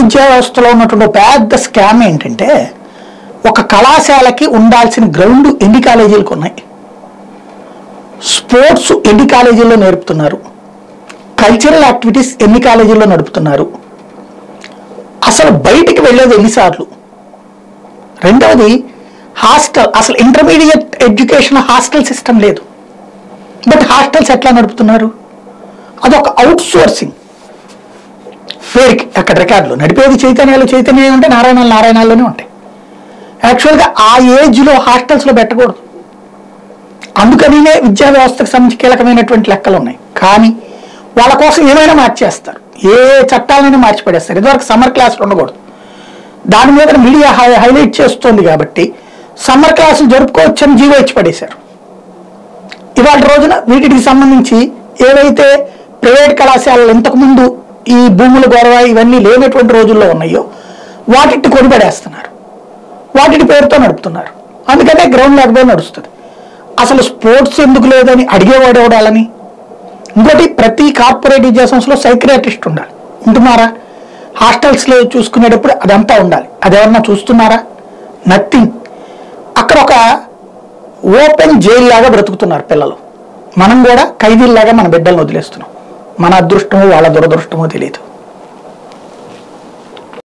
విద్యా వ్యవస్థలో ఉన్నటువంటి ఒక పెద్ద స్కామ్ ఏంటంటే ఒక కళాశాలకి ఉండాల్సిన గ్రౌండ్ ఎన్ని కాలేజీలకు ఉన్నాయి స్పోర్ట్స్ ఎన్ని కాలేజీల్లో నేర్పుతున్నారు కల్చరల్ యాక్టివిటీస్ ఎన్ని కాలేజీల్లో నడుపుతున్నారు అసలు బయటికి వెళ్ళేది ఎన్నిసార్లు రెండవది హాస్టల్ అసలు ఇంటర్మీడియట్ ఎడ్యుకేషన్ హాస్టల్ సిస్టమ్ లేదు బట్ హాస్టల్స్ ఎట్లా నడుపుతున్నారు అదొక అవుట్ సోర్సింగ్ పేరుకి అక్కడ రికార్డులు నడిపేది చైతన్యాలు చైతన్యం ఉంటే నారాయణాలు నారాయణాల్లోనే ఉంటాయి యాక్చువల్గా ఆ ఏజ్లో హాస్టల్స్లో పెట్టకూడదు అందుకనినే విద్యా వ్యవస్థకు సంబంధించి కీలకమైనటువంటి లెక్కలు ఉన్నాయి కానీ వాళ్ళ కోసం ఏమైనా మార్చేస్తారు ఏ చట్టాలైనా మార్చి పడేస్తారు ఇదివరకు సమ్మర్ క్లాసులు ఉండకూడదు దాని మీద మీడియా హై- హైలైట్ చేస్తోంది కాబట్టి సమ్మర్ క్లాసులు జరుపుకోవచ్చని జీవో ఇచ్చి పడేశారు ఇవాళ రోజున వీటికి సంబంధించి ఏవైతే ప్రైవేట్ కళాశాలలు ఇంతకుముందు ఈ భూముల గొడవ ఇవన్నీ లేనటువంటి రోజుల్లో ఉన్నాయో వాటిని కొనిపడేస్తున్నారు వాటి పేరుతో నడుపుతున్నారు అందుకనే గ్రౌండ్ లేకపోతే నడుస్తుంది అసలు స్పోర్ట్స్ ఎందుకు లేదని అడిగేవాడు ఎవడాలని ఇంకోటి ప్రతి కార్పొరేట్ విద్యా సంస్థలో సైక్రియాటిస్ట్ ఉండాలి ఉంటున్నారా హాస్టల్స్లో చూసుకునేటప్పుడు అదంతా ఉండాలి అదేమన్నా చూస్తున్నారా నథింగ్ అక్కడ ఒక ఓపెన్ జైలు లాగా బ్రతుకుతున్నారు పిల్లలు మనం కూడా ఖైదీల్లాగా మన బిడ్డలను వదిలేస్తున్నాం మన అదృష్టమో వాళ్ళ దురదృష్టమో తెలియదు